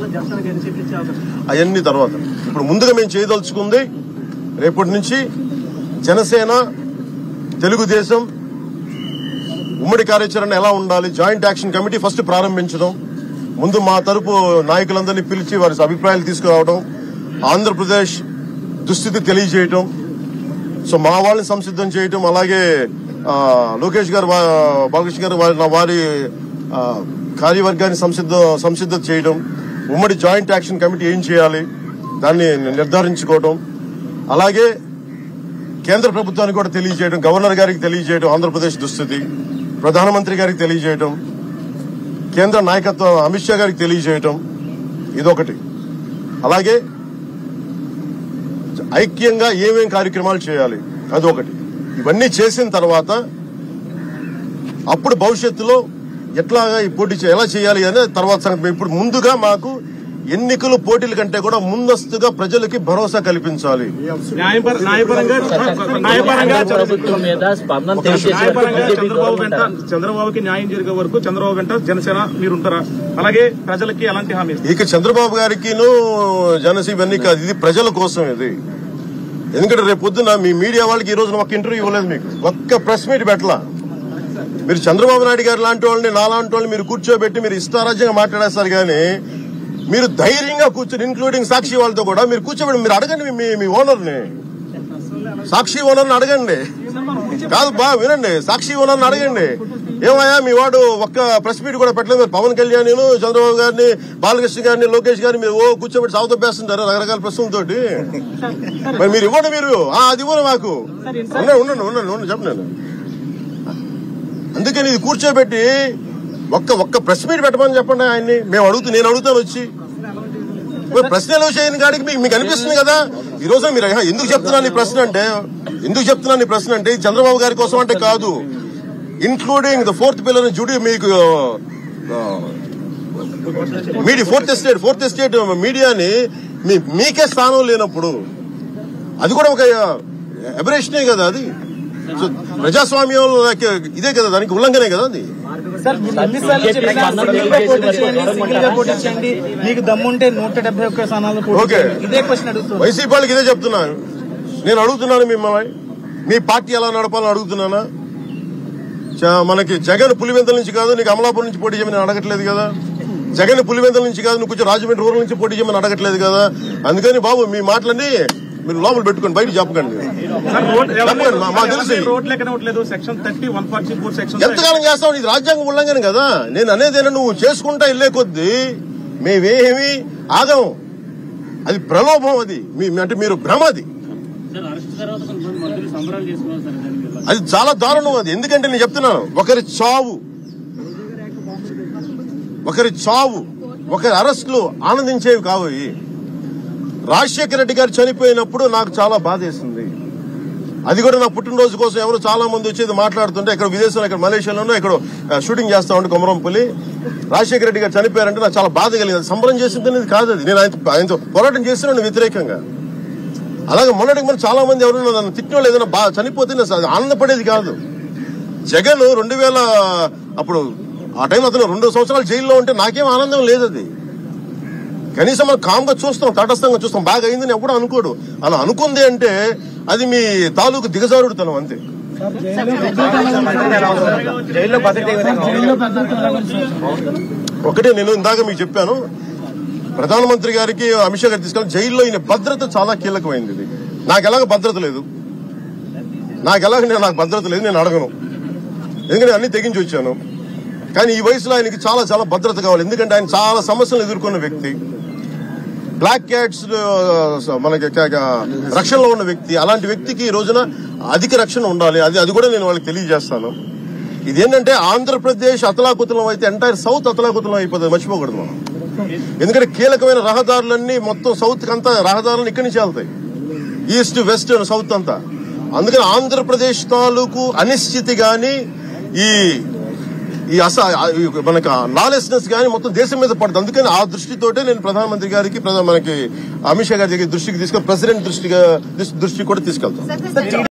జనసేనకి ఎన్ని సీట్లు ఇచ్చే అవకాశం అవన్నీ తర్వాత ఇప్పుడు ముందుగా మేము చేయదలుచుకుంది రేపటి నుంచి జనసేన తెలుగుదేశం ఉమ్మడి కార్యాచరణ ఎలా ఉండాలి జాయింట్ యాక్షన్ కమిటీ ఫస్ట్ ప్రారంభించడం ముందు మా తరపు నాయకులందరినీ పిలిచి వారి అభిప్రాయాలు తీసుకురావడం ఆంధ్రప్రదేశ్ దుస్థితి తెలియజేయటం సో మా వాళ్ళని సంసిద్ధం చేయటం అలాగే ఆ, లోకేష్ గారు వా- బాలకృష్ణ గారు వారి నా వారి ఆ, కార్యవర్గాన్ని సంసిద్ధ సంసిద్ధత చేయడం ఉమ్మడి జాయింట్ యాక్షన్ కమిటీ ఏం చేయాలి దాన్ని నిర్ధారించుకోవడం అలాగే కేంద్ర ప్రభుత్వానికి కూడా తెలియజేయడం గవర్నర్ గారికి తెలియజేయడం ఆంధ్రప్రదేశ్ దుస్థితి ప్రధానమంత్రి గారికి తెలియజేయడం కేంద్ర నాయకత్వం అమిత్ షా గారికి తెలియజేయటం ఇదొకటి అలాగే ఐక్యంగా ఏమేం కార్యక్రమాలు చేయాలి అదొకటి ఇవన్నీ చేసిన తర్వాత అప్పుడు భవిష్యత్తులో ఎట్లాగా ఈ పోటీ చే- ఎలా చేయాలి అనే తర్వాత సంగతి ఇప్పుడు ముందుగా మాకు ఎన్నికలు పోటీల కంటే కూడా ముందస్తుగా ప్రజలకి భరోసా కల్పించాలి న్యాయపర న్యాయపరంగా న్యాయపరంగా ప్రభుత్వం మీద స్పందన తెలియజేసే వరకు న్యాయపరంగా బీజేపీ చంద్రబాబు వెంట గవర్నమెంట్ చంద్రబాబుకి న్యాయం జరిగే వరకు చంద్రబాబు వెంట జనసేన మీరుంటారా అలాగే ప్రజలకి ఎలాంటి హామీ ఇస్తారు? ఇక చంద్రబాబు గారికిను జనసీమ ఇవన్నీ కాదు ఇది ప్రజల కోసం ఇది ఎందుకంటే రేపు పొద్దున మీ మీడియా వాళ్ళకి ఈ రోజున ఒక్క ఇంటర్వ్యూ ఇవ్వలేదు మీకు ఒక్క ప్రెస్ మీట్ పెట్టలా మీరు చంద్రబాబు నాయుడు గారు లాంటి వాళ్ళని నా లాంటి వాళ్ళని మీరు కూర్చోబెట్టి మీరు ఇష్టారాజ్యంగా మాట్లాడేస్తారు కానీ మీరు ధైర్యంగా కూర్చొని ఇంక్లూడింగ్ సాక్షి వాళ్ళతో కూడా మీరు కూర్చోబెట్టి మీరు అడగండి మీ- మీ మీ ఓనర్ని సాక్షి ఓనర్ని అడగండి కాదు బా వినండి సాక్షి ఓనర్ని అడగండి ఏమయ్యా మీ వాడు ఒక్క ప్రెస్ మీట్ కూడా పెట్టలేదు మీరు పవన్ కళ్యాణ్ చంద్రబాబు గారిని బాలకృష్ణ గారిని లోకేష్ గారిని మీరు ఓ కూర్చోబెట్టి సాగుతోపేస్తుంటారు రకరకాల ప్రశ్నలతోటి మరి మీరు ఇవ్వండి మీరు ఆ, అది ఇవ్వండి మాకు ఉండండి ఉండండి ఉండండి ఉండండి చెప్పండి అందుకని ఇది కూర్చోబెట్టి ఒక్క ఒక్క ప్రెస్ మీట్ పెట్టమని చెప్పండి ఆయన్ని మేము అడుగుతూ నేను అడుగుతాను వచ్చి మరి ప్రశ్నలు చేయని కాడికి మీకు మీకు అనిపిస్తుంది కదా ఈ రోజు మీరు "ఆహా, ఎందుకు చెప్తున్నాను ఈ ప్రశ్న అంటే ఎందుకు చెప్తున్నాను ఈ ప్రశ్న అంటే ఇది చంద్రబాబు గారి కోసం అంటే కాదు ఇన్క్లూడింగ్ ద ఫోర్త్ పిల్లర్ జుడి మీకు media fourth estate fourth estate మీడియాని మీ మీకే స్థానం లేనప్పుడు అది కూడా ఒక ఎబరేషనే కదా అది సో ప్రజాస్వామ్యం ఇదే కదా దానికి ఉల్లంఘనే కదా అది సార్ మీరు ఎన్నిసార్లు బీజేపీ చెప్పినా స్పందన సింగిల్ గా పోటీ తెలియజేసే చేయండి, వరకు సింగిల్ గా పోటీ చేయండి మీకు దమ్ముంటే నూట డెబ్బై ఒక్క స్థానాలు పోటీ ఓకే. చేయండి. ఇదే క్వశ్చన్ అడుగుతుంది వైసీపీ వాళ్ళకి ఇదే చెప్తున్నాను నేను అడుగుతున్నాను మిమ్మల్ని మీ పార్టీ ఎలా నడపాలని అడుగుతున్నానా చ- మనకి జగన్ పులివెందుల నుంచి కాదు నీకు అమలాపురం నుంచి పోటీ చేయమని అడగట్లేదు కదా జగన్ పులివెందుల నుంచి కాదు నువ్వు కొంచెం రాజమండ్రి రూరల్ నుంచి పోటీ చేయమని అడగట్లేదు కదా అందుకని బాబు మీ మాటలన్నీ మీరు లోపల పెట్టుకోండి బయట చెప్పకండి సార్ రోడ్ చెప్పండి, మా- మాకు తెలుసు. రోడ్ లెక్కన ఇవ్వట్లేదు section thirty one forty four section ఎంతకాలం చేస్తావు ఇది రాజ్యాంగ ఉల్లంఘన కదా నేను అనేదేనా నువ్వు చేసుకుంటా వెళ్ళే కొద్దీ మేమేమి ఆగం అది ప్రలోభం అది మీ అంటే మీరు భ్రమ అది అది చాలా దారుణం అది ఎందుకంటే నేను చెప్తున్నాను ఒకరి చావు ఒకరి చావు ఒకరి అరెస్టులు ఆనందించేవి కావు ఇవి. రాజశేఖర రెడ్డి గారు చనిపోయినప్పుడు నాకు చాలా బాధేసింది అది కూడా నా పుట్టినరోజు కోసం ఎవరు చాలా మంది వచ్చేది మాట్లాడుతుంటే ఇక్కడ విదేశంలో ఇక్కడ మలేషియాలోనో ఇక్కడ ఆ, షూటింగ్ చేస్తా ఉంటే కొమరంపల్లి రాజశేఖర రెడ్డి గారు చనిపోయారంటే నాకు చాలా బాధ కలిగింది అది సంబరం చేసింది అనేది కాదు అది నేను ఆయన ఆయనతో పోరాటం చేస్తున్నాను వ్యతిరేకంగా అలాగే మొన్నటికి మనం చాలా మంది ఎవరైనా నన్ను తిట్టిన వాళ్ళు ఏదైనా బాగా చనిపోతే నేను అసలు ఆనందపడేది కాదు జగన్ రెండు వేల అప్పుడు ఆ టైం అతను రెండు సంవత్సరాలు జైల్లో ఉంటే నాకేం ఆనందం లేదు అది కనీసం మనం కామ్గా చూస్తాం తటస్థంగా చూస్తాం బాగా అయిందని ఎప్పుడు అనుకోడు అలా అనుకుంది అంటే అది మీ తాలూకు దిగజారుడుతనం అంతే జైల్లో భద్రత ఏ విధంగా ఉంది? ఒకటే నేను ఇందాక మీకు చెప్పాను ప్రధానమంత్రి గారికి అమిత్ షా గారు తీసుకెళ్ళి జైల్లో ఈయన భద్రత చాలా కీలకమైంది ఇది నాకు ఎలాగ భద్రత లేదు నాకు ఎలాగ నేను నాకు భద్రత లేదు నేను అడగను ఎందుకంటే అన్ని తెగించి వచ్చాను కానీ ఈ వయసులో ఆయనకి చాలా చాలా భద్రత కావాలి ఎందుకంటే ఆయన చాలా సమస్యలు ఎదుర్కొన్న వ్యక్తి బ్లాక్ క్యాట్స్ మనకి క- క- రక్షణలో ఉన్న వ్యక్తి అలాంటి వ్యక్తికి ఈ రోజున అధిక రక్షణ ఉండాలి అది అది కూడా నేను వాళ్ళకి తెలియజేస్తాను ఇదేంటంటే ఆంధ్రప్రదేశ్ అతలాకుతలం అయితే ఎంటైర్ సౌత్ అతలాకుతలం అయిపోతుంది మర్చిపోకూడదు మనం ఎందుకంటే కీలకమైన రహదారులన్నీ మొత్తం సౌత్ అంతా రహదారులు ఇక్కడి నుంచి వెళ్తాయి ఈస్ట్ వెస్ట్ సౌత్ అంతా అందుకని ఆంధ్రప్రదేశ్ తాలూకు అనిశ్చితి గాని ఈ ఈ అస ఈ మనకి లాలెస్నెస్ గానీ మొత్తం దేశం మీద పడుతుంది అందుకని ఆ దృష్టితోటే నేను ప్రధానమంత్రి గారికి ప్రధాన మనకి అమిత్ షా గారి దగ్గర దృష్టికి తీసుకొని ప్రెసిడెంట్ దృష్టిగా దృష్టి కూడా తీసుకెళ్తాను